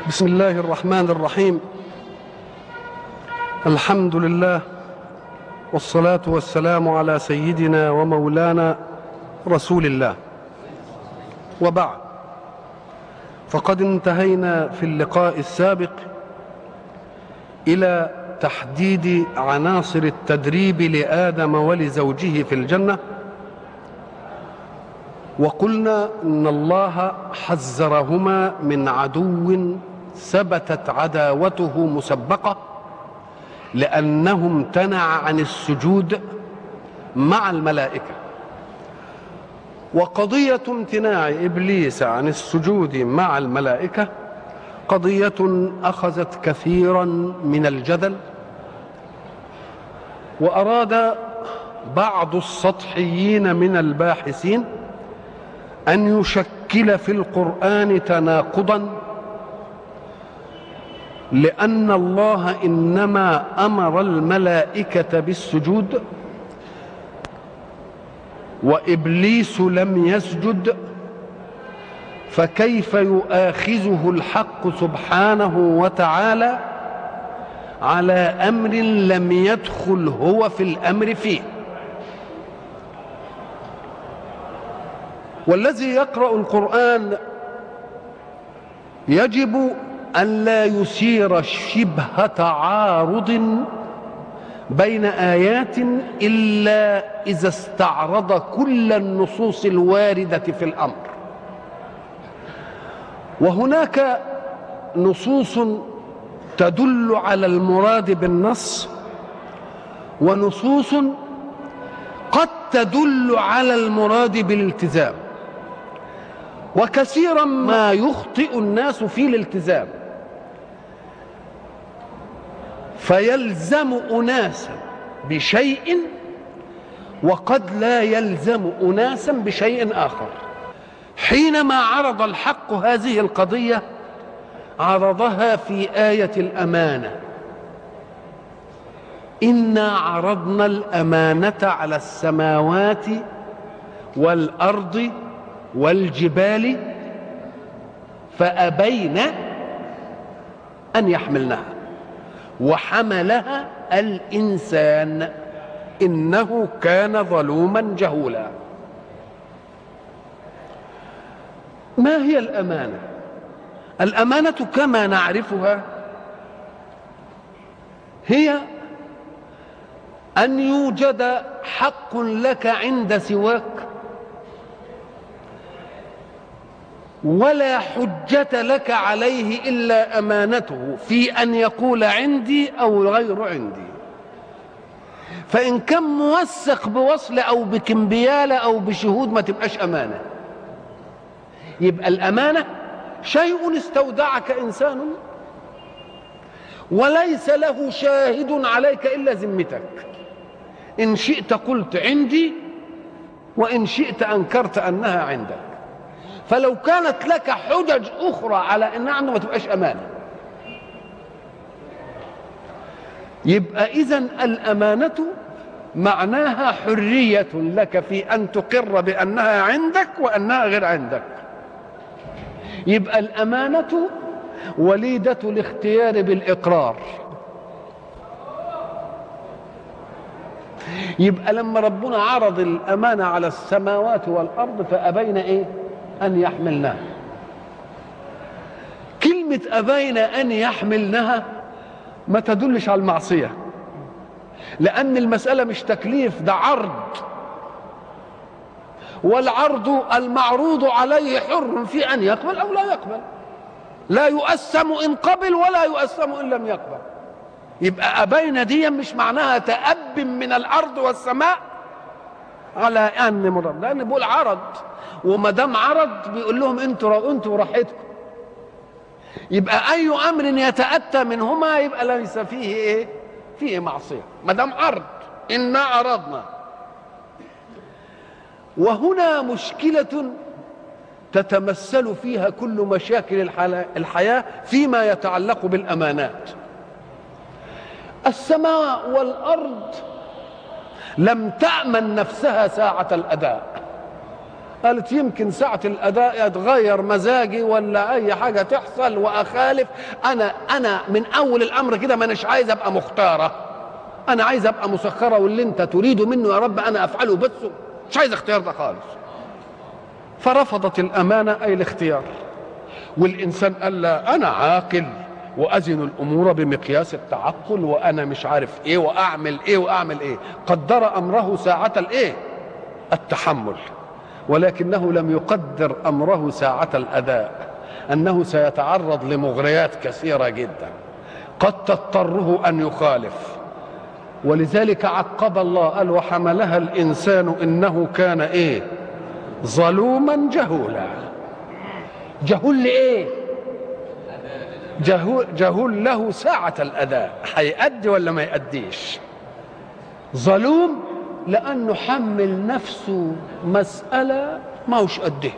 بسم الله الرحمن الرحيم الحمد لله والصلاة والسلام على سيدنا ومولانا رسول الله وبعد فقد انتهينا في اللقاء السابق إلى تحديد عناصر التدريب لآدم ولزوجه في الجنة وقلنا ان الله حذرهما من عدو ثبتت عداوته مسبقه لانه امتنع عن السجود مع الملائكه وقضيه امتناع ابليس عن السجود مع الملائكه قضيه اخذت كثيرا من الجدل واراد بعض السطحيين من الباحثين ان يشكل في القران تناقضا لان الله انما امر الملائكه بالسجود وابليس لم يسجد فكيف يؤاخذه الحق سبحانه وتعالى على امر لم يدخل هو في الامر فيه والذي يقرا القران يجب ان لا يثير شبه تعارض بين ايات الا اذا استعرض كل النصوص الوارده في الامر وهناك نصوص تدل على المراد بالنص ونصوص قد تدل على المراد بالالتزام وكثيرا ما يخطئ الناس في الالتزام فيلزم اناسا بشيء وقد لا يلزم اناسا بشيء اخر حينما عرض الحق هذه القضيه عرضها في ايه الامانه انا عرضنا الامانه على السماوات والارض والجبال فابين ان يحملنها وحملها الانسان انه كان ظلوما جهولا ما هي الامانه الامانه كما نعرفها هي ان يوجد حق لك عند سواك ولا حجة لك عليه إلا أمانته في أن يقول عندي أو غير عندي فإن كان موثق بوصل أو بكمبيالة أو بشهود ما تبقاش أمانة يبقى الأمانة شيء استودعك إنسان وليس له شاهد عليك إلا ذمتك إن شئت قلت عندي وإن شئت أنكرت أنها عندك فلو كانت لك حجج اخرى على انها عنده ما تبقاش امانه يبقى اذا الامانه معناها حريه لك في ان تقر بانها عندك وانها غير عندك يبقى الامانه وليده الاختيار بالاقرار يبقى لما ربنا عرض الامانه على السماوات والارض فابين ايه أن يحملنها كلمة أبين أن يحملنها ما تدلش على المعصية لأن المسألة مش تكليف ده عرض والعرض المعروض عليه حر في أن يقبل أو لا يقبل لا يؤسم إن قبل ولا يؤسم إن لم يقبل يبقى أبين دي مش معناها تأب من الأرض والسماء على أن مرض لأن بيقول عرض وما دام عرض بيقول لهم انتوا انتوا راحتكم يبقى اي امر يتاتى منهما يبقى ليس فيه ايه فيه معصيه ما دام عرض انا عرضنا وهنا مشكله تتمثل فيها كل مشاكل الحياه فيما يتعلق بالامانات السماء والارض لم تامن نفسها ساعه الاداء قالت يمكن ساعة الأداء يتغير مزاجي ولا أي حاجة تحصل وأخالف أنا أنا من أول الأمر كده ما أناش عايز أبقى مختارة أنا عايز أبقى مسخرة واللي أنت تريده منه يا رب أنا أفعله بس مش عايز اختيار ده خالص فرفضت الأمانة أي الاختيار والإنسان قال لا أنا عاقل وأزن الأمور بمقياس التعقل وأنا مش عارف إيه وأعمل إيه وأعمل إيه قدر أمره ساعة الإيه التحمل ولكنه لم يقدر امره ساعه الاداء انه سيتعرض لمغريات كثيره جدا قد تضطره ان يخالف ولذلك عقب الله قال وحملها الانسان انه كان ايه ظلوما جهولا جهول لايه جهول, جهول له ساعة الأداء هيأدي ولا ما يأديش ظلوم لأنه حمل نفسه مسألة ما هوش قدها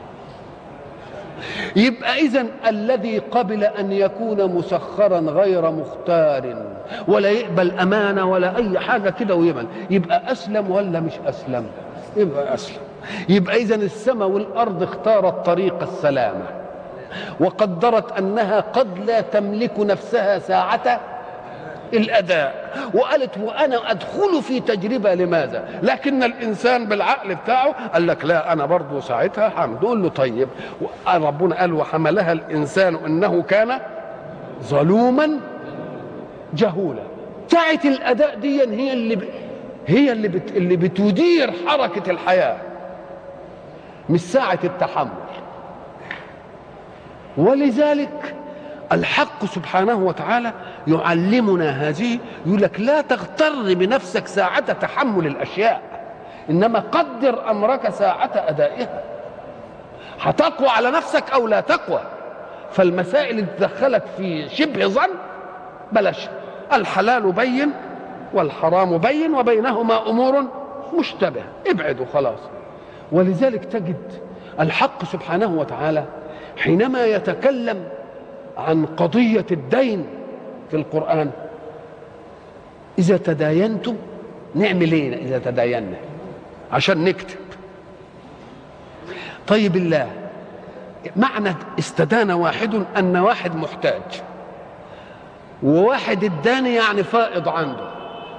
يبقى إذا الذي قبل أن يكون مسخرا غير مختار ولا يقبل أمانة ولا أي حاجة كده ويقبل يبقى أسلم ولا مش أسلم يبقى أسلم يبقى إذا السماء والأرض اختارت طريق السلامة وقدرت أنها قد لا تملك نفسها ساعة الاداء وقالت وانا ادخل في تجربه لماذا لكن الانسان بالعقل بتاعه قال لك لا انا برضه ساعتها حمد قول له طيب ربنا قال وحملها الانسان انه كان ظلوما جهولا ساعه الاداء دي هي اللي ب... هي اللي بت... اللي بتدير حركه الحياه مش ساعه التحمل ولذلك الحق سبحانه وتعالى يعلمنا هذه يقول لك لا تغتر بنفسك ساعة تحمل الأشياء إنما قدر أمرك ساعة أدائها هتقوى على نفسك أو لا تقوى فالمسائل اللي تدخلك في شبه ظن بلاش الحلال بين والحرام بين وبينهما أمور مشتبهة ابعدوا خلاص ولذلك تجد الحق سبحانه وتعالى حينما يتكلم عن قضية الدين في القرآن إذا تداينتم نعمل إيه إذا تداينا عشان نكتب طيب الله معنى استدان واحد أن واحد محتاج وواحد اداني يعني فائض عنده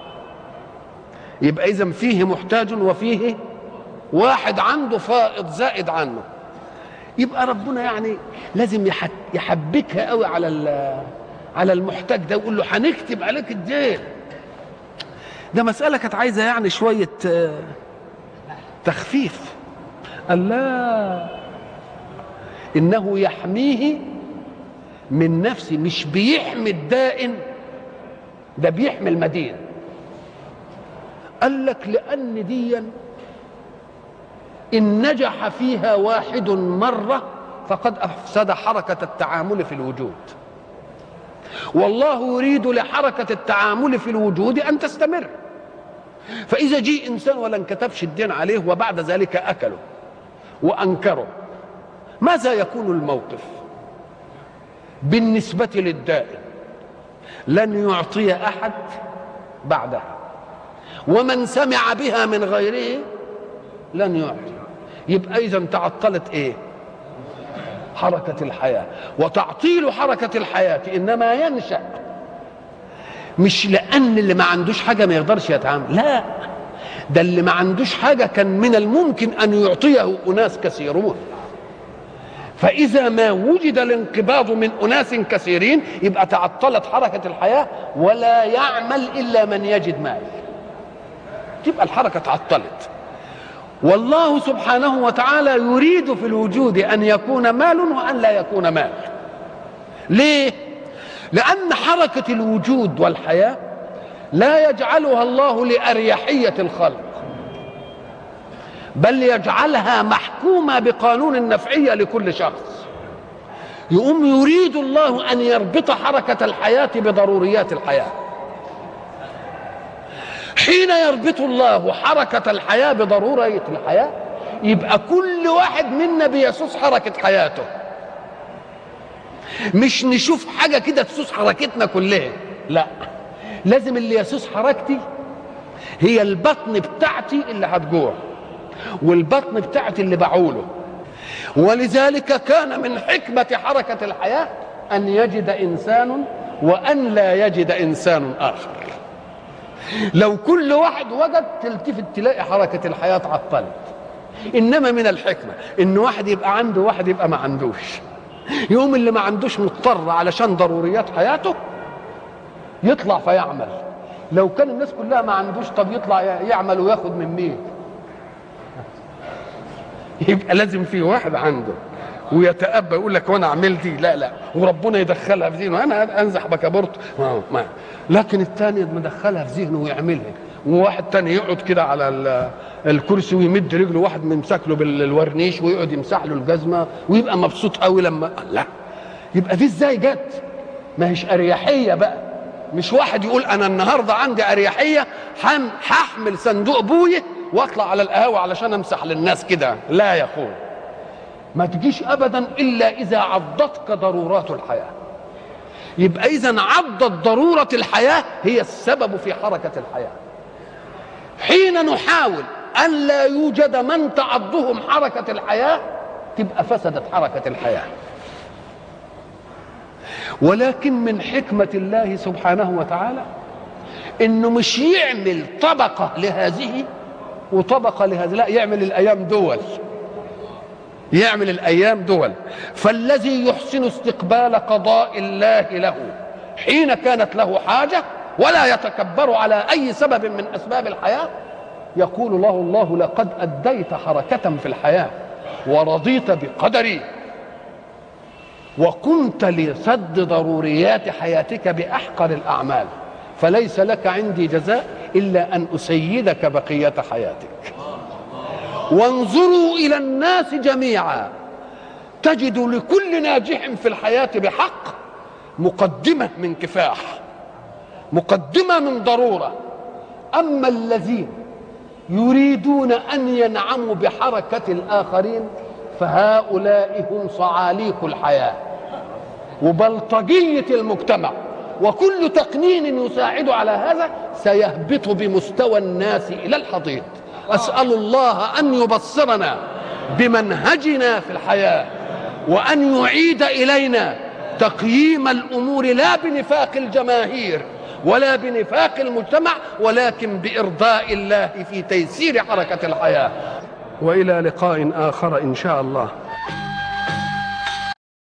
يبقى إذا فيه محتاج وفيه واحد عنده فائض زائد عنه يبقى ربنا يعني لازم يحبكها قوي على على المحتاج ده ويقول له هنكتب عليك الدين ده مسألة كانت عايزة يعني شوية تخفيف قال لا إنه يحميه من نفسه مش بيحمي الدائن ده بيحمي المدين قال لك لأن ديًا إن نجح فيها واحد مرة فقد أفسد حركة التعامل في الوجود والله يريد لحركة التعامل في الوجود أن تستمر فإذا جي إنسان ولا انكتبش الدين عليه وبعد ذلك أكله وأنكره ماذا يكون الموقف بالنسبة للدائن لن يعطي أحد بعدها ومن سمع بها من غيره لن يعطي يبقى اذا تعطلت ايه حركة الحياة وتعطيل حركة الحياة إنما ينشأ مش لأن اللي ما عندوش حاجة ما يقدرش يتعامل لا ده اللي ما عندوش حاجة كان من الممكن أن يعطيه أناس كثيرون فإذا ما وجد الانقباض من أناس كثيرين يبقى تعطلت حركة الحياة ولا يعمل إلا من يجد مال تبقى الحركة تعطلت والله سبحانه وتعالى يريد في الوجود ان يكون مال وان لا يكون مال ليه لان حركه الوجود والحياه لا يجعلها الله لاريحيه الخلق بل يجعلها محكومه بقانون النفعيه لكل شخص يقوم يريد الله ان يربط حركه الحياه بضروريات الحياه حين يربط الله حركة الحياة بضرورة الحياة يبقى كل واحد منا بيسوس حركة حياته مش نشوف حاجة كده تسوس حركتنا كلها لا لازم اللي يسوس حركتي هي البطن بتاعتي اللي هتجوع والبطن بتاعت اللي بعوله ولذلك كان من حكمة حركة الحياة أن يجد إنسان وأن لا يجد إنسان آخر لو كل واحد وجد تلتفت تلاقي حركة الحياة اتعطلت إنما من الحكمة إن واحد يبقى عنده واحد يبقى ما عندوش يوم اللي ما عندوش مضطر علشان ضروريات حياته يطلع فيعمل لو كان الناس كلها ما عندوش طب يطلع يعمل وياخد من مين يبقى لازم في واحد عنده ويتأبى يقول لك وانا اعمل دي لا لا وربنا يدخلها في ذهنه انا انزح بكابورت ما ما لكن الثاني مدخلها في ذهنه ويعملها وواحد تاني يقعد كده على الكرسي ويمد رجله واحد ممسك له بالورنيش ويقعد يمسح له الجزمه ويبقى مبسوط قوي لما لا يبقى دي ازاي جت؟ ما هيش اريحيه بقى مش واحد يقول انا النهارده عندي اريحيه هحمل صندوق بويه واطلع على القهوه علشان امسح للناس كده لا يا اخويا ما تجيش ابدا الا اذا عضتك ضرورات الحياه يبقى اذا عضت ضروره الحياه هي السبب في حركه الحياه حين نحاول ان لا يوجد من تعضهم حركه الحياه تبقى فسدت حركه الحياه ولكن من حكمه الله سبحانه وتعالى انه مش يعمل طبقه لهذه وطبقه لهذه لا يعمل الايام دول يعمل الايام دول فالذي يحسن استقبال قضاء الله له حين كانت له حاجه ولا يتكبر على اي سبب من اسباب الحياه يقول له الله لقد اديت حركه في الحياه ورضيت بقدري وقمت لسد ضروريات حياتك باحقر الاعمال فليس لك عندي جزاء الا ان اسيدك بقيه حياتك وانظروا الى الناس جميعا تجد لكل ناجح في الحياه بحق مقدمه من كفاح مقدمه من ضروره اما الذين يريدون ان ينعموا بحركه الاخرين فهؤلاء هم صعاليك الحياه وبلطجيه المجتمع وكل تقنين يساعد على هذا سيهبط بمستوى الناس الى الحضيض اسال الله ان يبصرنا بمنهجنا في الحياه وان يعيد الينا تقييم الامور لا بنفاق الجماهير ولا بنفاق المجتمع ولكن بارضاء الله في تيسير حركه الحياه والى لقاء اخر ان شاء الله